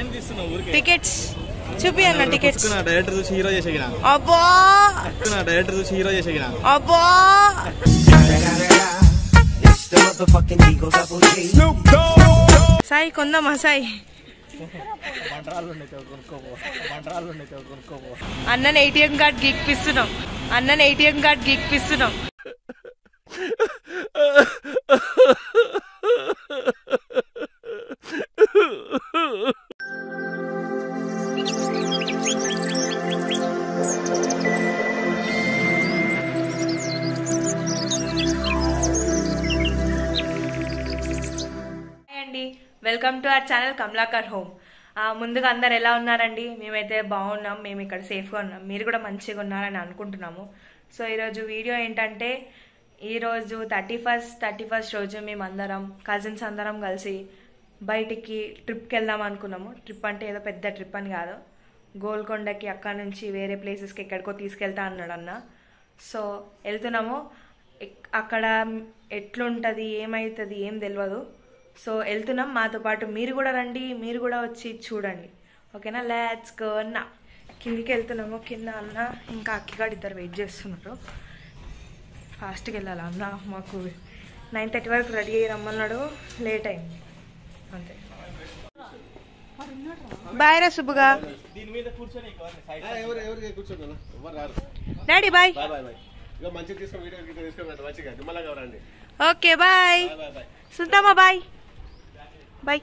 తీస్తున్నావు ఊరికే టికెట్స్ చూపి అన్న టికెట్స్ డైరెక్టర్ చూసి హీరో చేసేగిన అబ్బా డైరెక్టర్ చూసి హీరో చేసేగిన అబ్బా It's the motherfucking Eagle Double G. Sai కొందామా సాయి బండరాళ్ళు ఉన్నాయి కొనుక్కోపో బండరాళ్ళు ఉన్నాయి కొనుక్కోపో అన్నని ఏటీఎం కార్డ్ గీక్పిస్తున్నాం అన్నని ఏటీఎం కార్డ్ గీక్పిస్తున్నాం హాయ్ అండి welcome to our channel Kamalakar home ఆ, ముందుగా అందరు ఎలా ఉన్నారండి మేమైతే బాగున్నాం మేము ఇక్కడ సేఫ్గా ఉన్నాం మీరు కూడా మంచిగా ఉన్నారని అనుకుంటున్నాము సో ఈరోజు వీడియో ఏంటంటే ఈరోజు థర్టీ ఫస్ట్ థర్టీ ఫస్ట్ రోజు మేమందరం కజిన్స్ అందరం కలిసి బయటికి ట్రిప్కి వెళ్దాం అనుకున్నాము ట్రిప్ అంటే ఏదో పెద్ద ట్రిప్ అని కాదు గోల్కొండకి అక్కడ నుంచి వేరే ప్లేసెస్కి ఎక్కడికో తీసుకెళ్తా అన్నాడు అన్న సో వెళ్తున్నాము ఎక్- అక్కడ ఎట్లుంటుంది ఏమవుతుంది ఏం తెలియదు సో వెళ్తున్నాం మాతో పాటు మీరు కూడా రండి మీరు కూడా వచ్చి చూడండి ఓకేనా లెట్స్ గో అన్న కిందికి వెళ్తున్నాము కింద అన్న ఇంకా అక్కిగాడు ఇద్దరు వెయిట్ చేస్తున్నారు ఫాస్ట్గా వెళ్ళాలి అన్న మాకు నైన్ థర్టీ వరకు రెడీ అయ్యి రమ్మన్నాడు లేట్ అయింది అంతే బాయ్ రా సుబ్బుగా దీని మీద కూర్చొని సైడ్ ఎవరు ఎవరికి కూర్చోండి ఎవరు రారు daddy bye bye bye bye ఇక మంచిగా తీసుకొని వీడియో గీత తీసుకొని మంచిగా నిమ్మలంగా రండి ఓకే బాయ్ బాయ్ బాయ్ సుల్తామా బాయ్ బాయ్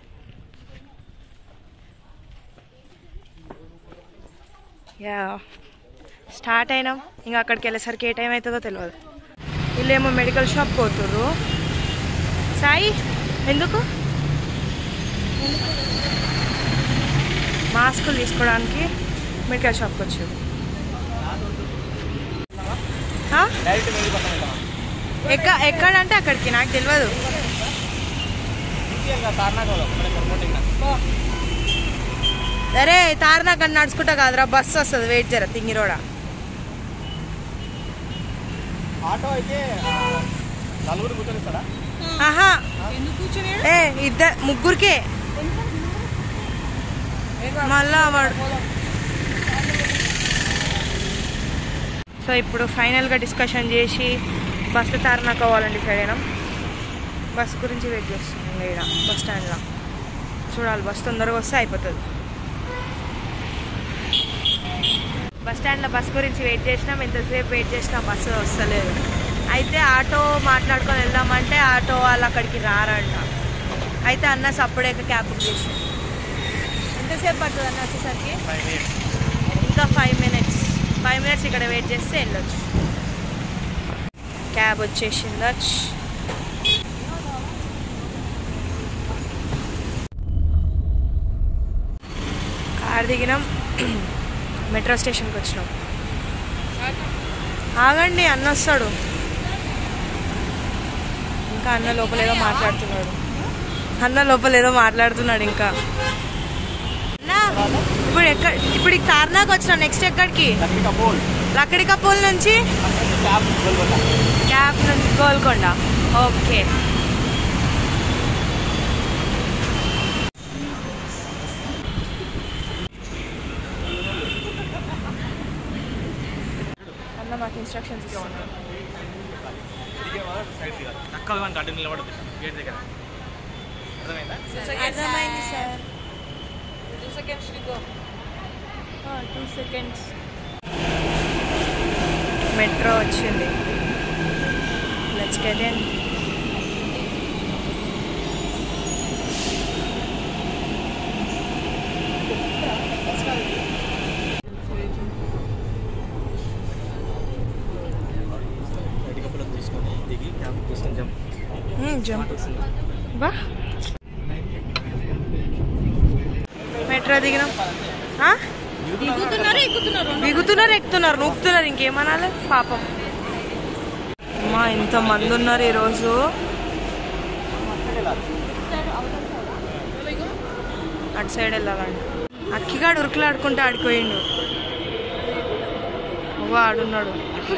యా స్టార్ట్ అయినాం ఇంకా అక్కడికి వెళ్ళేసరికి ఏ టైం అవుతుందో తెలియదు వీళ్ళేమో మెడికల్ షాప్ పోతుర్రు సాయి ఎందుకు మాస్కులు తీసుకోవడానికి మెడికల్ షాప్కి వచ్చారు ఆ? డైరెక్ట్ మీద పక్కన వెళ్తామా ఎక్క ఎక్కడంటే అక్కడికి నాకు తెలియదు ముఖ్యంగా తార్నాకలో మన ప్రమోటింగ్ అరే తారనాక నడుచుకుంటా కాదురా బస్సు వస్తుంది వెయిట్ జర తింగిరోడ ఆటో అయితే ఆ, నలుగురు కూర్చొనిస్తాడా ఆహా ఏ ఇద్దరు ముగ్గురికే మళ్ళా వాడు సో ఇప్పుడు ఫైనల్గా డిస్కషన్ చేసి బస్సు తారనాక అవ్వాలని డిసైడ్ అయినాం బస్ గురించి వెయిట్ చేస్తున్నాం ఇక్కడ బస్ స్టాండ్లో చూడాలి బస్ తొందరగా వస్తే అయిపోతుంది బస్ స్టాండ్లో బస్ గురించి వెయిట్ చేసినాం ఎంతసేపు వెయిట్ చేసినా బస్సు వస్తలేదు అయితే ఆటో మాట్లాడుకొని వెళ్దామంటే ఆటో వాళ్ళు అక్కడికి రారంట అయితే అన్న సప్పుడేక క్యాబ్ బుక్ చేసి ఎంతసేపు పడుతుంది అన్న వచ్చేసరికి ఫైవ్ మినిట్స్ ఇంకా ఫైవ్ మినిట్స్ ఫైవ్ మినిట్స్ ఇక్కడ వెయిట్ చేస్తే వెళ్ళొచ్చు క్యాబ్ వచ్చేసింది వచ్చి కార్ దిగినాం మెట్రో స్టేషన్కి వచ్చినాం ఆగండి అన్న వస్తాడు ఇంకా అన్న లోపల ఏదో మాట్లాడుతున్నాడు అన్న లోపల ఏదో మాట్లాడుతున్నాడు ఇంకా అన్న ఇప్పుడు ఎక్కడ ఇప్పుడు ఈ తార్నాకు వచ్చినాం నెక్స్ట్ ఎక్కడికి లక్ష్మీ కపూర్ లక్కడి కపూల్ నుంచి క్యాబ్ గోల్కొండ క్యాబ్ నుంచి గోల్కొండ ఓకే అన్న మాకు ఇన్స్ట్రక్షన్స్ ఇస్తున్నాడు సైడ్ దిగాలి తక్కువ మనకి అడ్డు నిలబడదు గేట్ దగ్గర అర్థమైందా అర్థమైంది sir two seconds two seconds metro వచ్చింది లెట్స్ గెట్ ఇన్ బయట కప్పులో తీసుకొని దిగి క్యాబ్ తీసుకొని జంప్ జంప్ బా మెట్రో దిగినాం ఆ? దిగుతున్నారు ఎక్కుతున్నారు నూపుతున్నారు ఇంకేమనాలి పాపం అమ్మా ఇంత మంది ఉన్నారు ఈరోజు అటు సైడ్ వెళ్ళాలండి అక్కిగాడు ఉరుకులాడుకుంటే ఆడిపోయిండు అవ్వ ఆడున్నాడు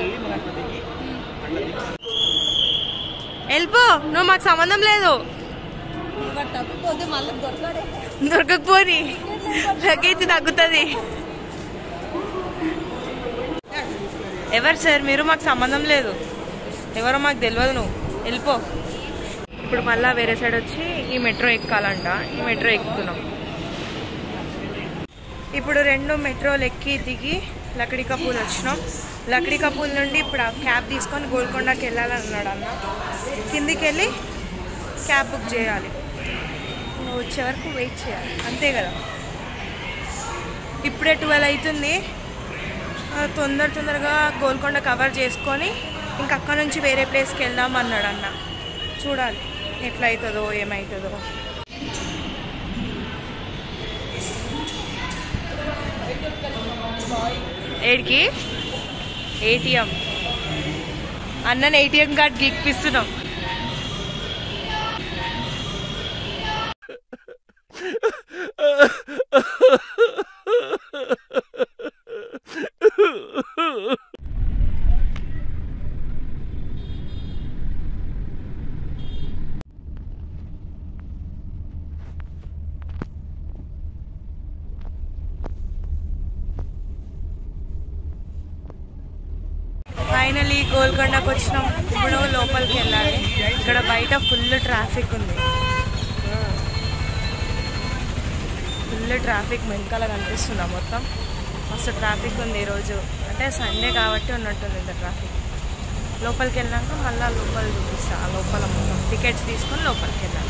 వెళ్ళిపో నువ్వు మాకు సంబంధం లేదు దొరకకపోని లగేజ్ తగ్గుతుంది ఎవరు సార్ మీరు మాకు సంబంధం లేదు ఎవరో మాకు తెలియదు నువ్వు వెళ్ళిపో ఇప్పుడు మళ్ళా వేరే సైడ్ వచ్చి ఈ మెట్రో ఎక్కాలంట ఈ మెట్రో ఎక్కుతున్నాం ఇప్పుడు రెండు మెట్రోలు ఎక్కి దిగి లకడి కపూల్ వచ్చినాం లకడి కపూల్ నుండి ఇప్పుడు ఆ క్యాబ్ తీసుకొని గోల్కొండకి వెళ్ళాలని అన్నాడు అన్న కిందికి వెళ్ళి క్యాబ్ బుక్ చేయాలి నువ్వు వచ్చే వరకు వెయిట్ చేయాలి అంతే కదా ఇప్పుడే ట్వెల్వ్ అవుతుంది ఆ, తొందర తొందరగా గోల్కొండ కవర్ చేసుకొని ఇంక అక్కడ నుంచి వేరే ప్లేస్కి వెళ్దాం అన్నాడు అన్న చూడాలి ఎట్లా అవుతుందో ఏమవుతుందో ఏడికి ఏటీఎం అన్నని ఏటీఎం కార్డ్ గిక్కిస్తున్నాం ఫైనలీ గోల్కొండకు వచ్చినాం ఇప్పుడు లోపలికి వెళ్ళాలి ఇక్కడ బయట ఫుల్ ట్రాఫిక్ ఉంది ఫుల్ ట్రాఫిక్ వెనకాల కనిపిస్తుందా మొత్తం మస్తు ట్రాఫిక్ ఉంది ఈరోజు అంటే సండే కాబట్టి ఉన్నట్టుంది ఇంత ట్రాఫిక్ లోపలికి వెళ్ళాక మళ్ళీ లోపల చూపిస్తా ఆ లోపల మొత్తం టికెట్స్ తీసుకొని లోపలికి వెళ్ళాలి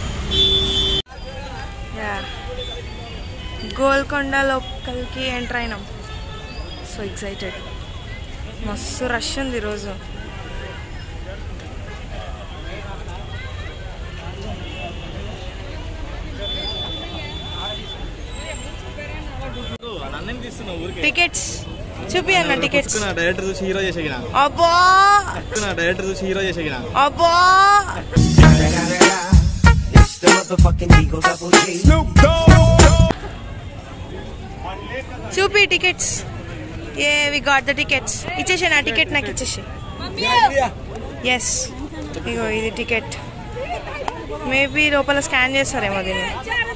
యా గోల్కొండ లోపలికి ఎంటర్ అయినాం సో ఎక్సైటెడ్ మస్తు రష్ ఉంది ఈరోజు అన్నం తీస్తున్నావు ఊరికి టికెట్స్ చూపి అన్న టికెట్స్ డైరెక్టర్ చూసి హీరో చేసేగిన అబ్బా డైరెక్టర్ చూసి హీరో చేసేగిన అబ్బా It's the motherfucking Eagle Double G. చూపి టికెట్స్ ఏ వి గాట్ ద టికెట్స్ ఇచ్చేసే నా టికెట్ నాకు ఇచ్చేసి ఎస్ ఇగో ఇది టికెట్ మేబీ లోపల స్కాన్ చేస్తారేమో దీన్ని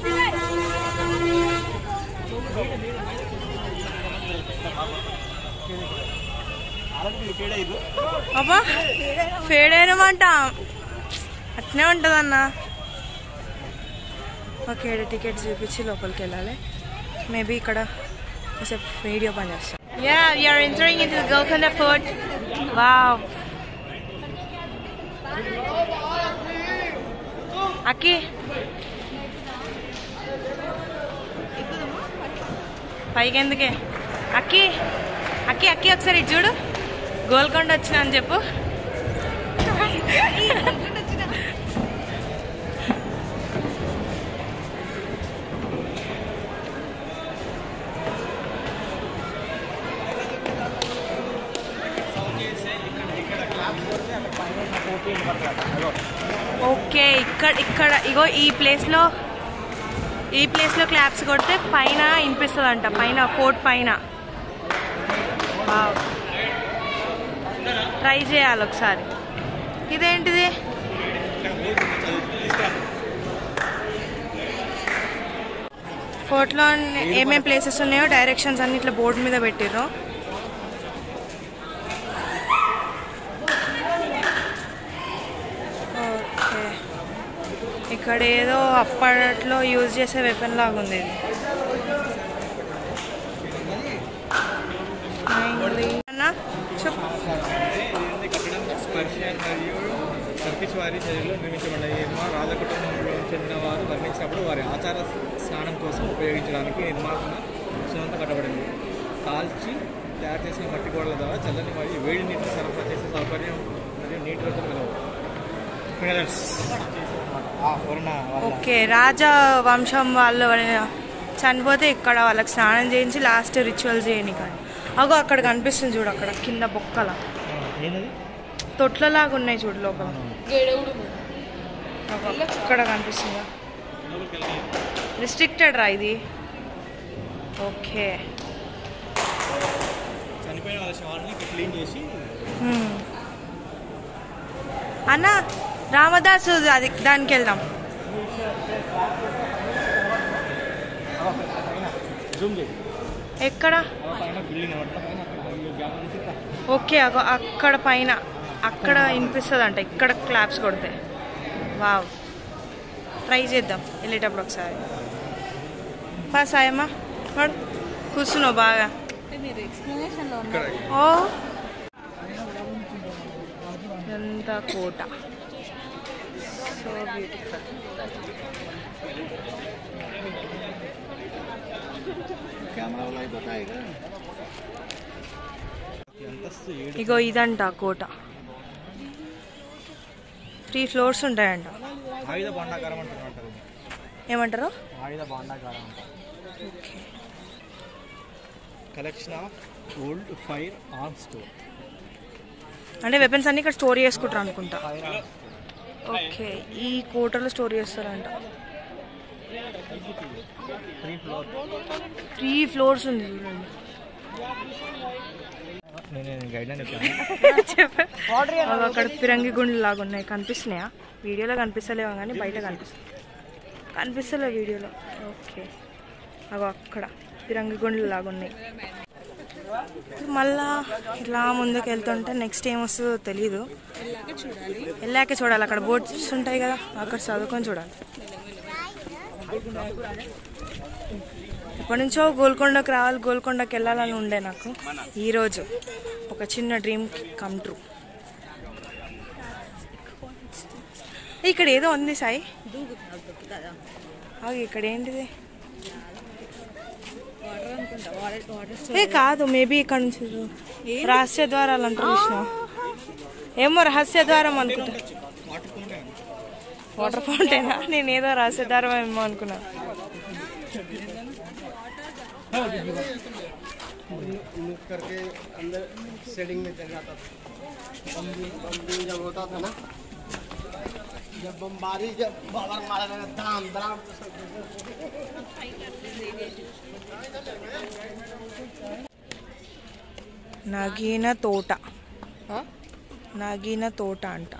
అబ్బా ఫేడ్ అయినమంట అట్నే ఉంటుందన్న ఓకే టికెట్స్ చూపించి లోపలికి వెళ్ళాలి మేబీ ఇక్కడ కాసేపు వీడియో పని చేస్తాం yeah we're entering in Golconda fort wow అక్కి పైకి ఎందుకే అక్కి అక్కి అక్కి ఒకసారి ఇటు చూడు గోల్కొండ వచ్చినా అని చెప్పు ఓకే ఇక్కడ ఇక్కడ ఇగో ఈ ప్లేస్లో ఈ ప్లేస్లో క్లాప్స్ కొడితే పైన వినిపిస్తుంది అంట పైన ఫోర్ట్ పైన ట్రై చేయాలి ఒకసారి ఇదేంటిది ఫోర్ట్లో ఏమేమి ప్లేసెస్ ఉన్నాయో డైరెక్షన్స్ అన్ని ఇట్లా బోర్డు మీద పెట్టిర్రు ఓకే ఇక్కడ ఏదో అప్పట్లో యూజ్ చేసే వెపన్ లాగా ఉంది ఇది Finally. అన్న చెప్పు కట్టడం పర్షియన్ మరియు టర్కిష్ వారి చర్యలో నిర్మించబడ్డ ఈ నిర్మాణం రాజ కుటుంబంలో చెందిన వారు వర్ణించినప్పుడు వారి ఆచార స్నానం కోసం ఉపయోగించడానికి నిర్మాణ సునంత కట్టబడింది కాల్చి తయారు చేసిన మట్టి గోడల ద్వారా చల్లని మరియు వేడి నీటిని సరఫరా చేసే సౌకర్యం మరియు నీటి వద్ద కలవు ఫిగర్స్ ఓకే రాజా వంశం వాళ్ళు ఎవరైనా చనిపోతే ఇక్కడ వాళ్ళకి స్నానం చేయించి లాస్ట్ రిచువల్ చేయని కానీ అగో అక్కడ కనిపిస్తుంది చూడు అక్కడ కింద బొక్కల ఏంటది తొట్లలాగా ఉన్నాయి చూడు లోపల అగో, అక్కడ కనిపిస్తుందా రిస్ట్రిక్టెడ్ రా ఇది ఓకే చనిపోయిన వాళ్ళ శవాన్ని క్లీన్ చేసి హ్మ్. అన్న రామదాసు అది దానికి వెళ్దాం జూమ్ చేయి ఎక్కడ ఆ పైన బిల్డింగ్ పట్ల పైన అక్కడ ఈ గ్యాప్ నుంచి ఇట్లా. ఓకే అగో అక్కడ పైన అక్కడ వినిపిస్తుంది అంట ఇక్కడ క్లాప్స్ కొడితే వావ్ ట్రై చేద్దాం వెళ్ళేటప్పుడు ఒకసారి పా సాయమ్మా వాడు కూర్చున్నావు బాగా ఇక్కడ ఓ ఎంత కోట సో బ్యూటిఫుల్ అంతస్తు ఏడు ఇగో ఇదంట కోట త్రీ ఫ్లోర్స్ ఉంటాయంట ఆయుధ భాండాగారం అంటారు అంటారు ఏమంటారు ఆయుధ భాండాగారం అంటారు okay collection of old fire on store అంటే వెపన్స్ అన్ని ఇక్కడ స్టోర్ చేసుకుంటారు అనుకుంటా ఫైర్ ఆన్ ఓకే ఈ కోటలో స్టోర్ చేస్తారంట త్రీ ఫ్లోర్ త్రీ ఫ్లోర్స్ ఉంది చూడండి నేను గైడ్ లైన్ చెప్పాను అవి అక్కడ పిరంగి గుండెలు లాగా ఉన్నాయి కనిపిస్తున్నాయా వీడియోలో కనిపిస్తలేవు కానీ బయట కనిపిస్తాయి కనిపిస్తలే వీడియోలో ఓకే అవి అక్కడ పిరంగి గుండెలు లాగా ఉన్నాయి మళ్ళా ఇట్లా ముందుకు వెళ్తుంటే నెక్స్ట్ ఏం వస్తుందో తెలీదు వెళ్ళాక చూడాలి అక్కడ బోట్స్ ఉంటాయి కదా అక్కడ చదువుకొని చూడాలి ఎప్పటి నుంచో గోల్కొండకు రావాలి గోల్కొండకి వెళ్ళాలని ఉండే నాకు ఈరోజు ఒక చిన్న డ్రీమ్ కమ్ ట్రూ ఇక్కడ ఏదో ఉంది సాయి ఆగు, ఇక్కడ ఏంటిది ఏ కాదు మేబీ ఇక్కడ నుంచి ఇది. రహస్య ద్వారాలు అంటారు విష్ణు ఏమో రహస్య ద్వారం అనుకుంటా వాటర్ ఫౌంటైనా నేను ఏదో రహస్య ద్వారం ఏమో అనుకున్నా लुक करके अंदर सेटिंग में चल जाता था बम्बी बम्बी जब होता था ना जब बमबारी जब बाबर मारा था धाम धड़ाम నగీన తోట నగీన తోట అంట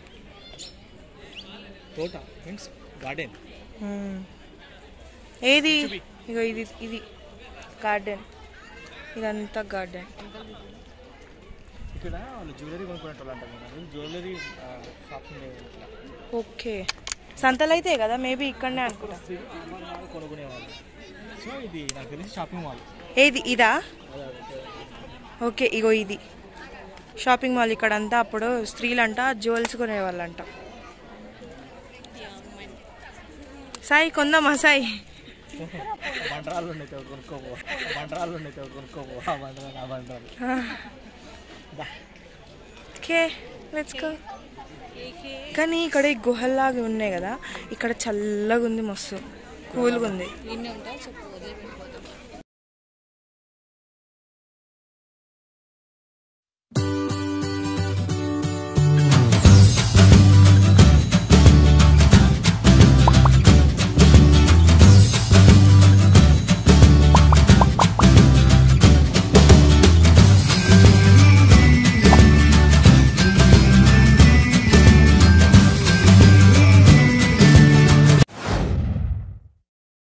తోట మీన్స్ గార్డెన్ మ్మ్. ఏది ఇగో ఇది ఇది గార్డెన్ ఇదంతా గార్డెన్ ఇక్కడ వాళ్ళు జ్యువెలరీ కొనుక్కునే వాళ్ళు అంటారు జ్యువెలరీ షాప్స్ ఉండేవి ఇట్లా. ఓకే సంతలు అయితే కదా మేబీ ఇక్కడనే అనుకుంటా కొనుక్కునేవాళ్ళు సో ఇది నాకు తెలిసి షాపింగ్ మాల్ ఏది ఇదా ఓకే ఇగో ఇది షాపింగ్ మాల్ ఇక్కడంతా అప్పుడు స్త్రీలంట జ్యువెల్స్ కొనేవాళ్ళంట సాయి కొందామా సాయి బండరాలు ఉన్నాయి కదా కొనుక్కోపో బండరాలు ఉన్నాయి కదా కొనుక్కోపో ఆ బండరాలు ఆ బండరాలు ఓకే లెట్స్ గో కానీ ఇక్కడ ఈ గుహల్లాగా ఉన్నాయి కదా ఇక్కడ చల్లగా ఉంది మస్తు కూల్గా ఉంది ఇన్ని ఉంటాయి చెప్పు వదిలిపెట్టు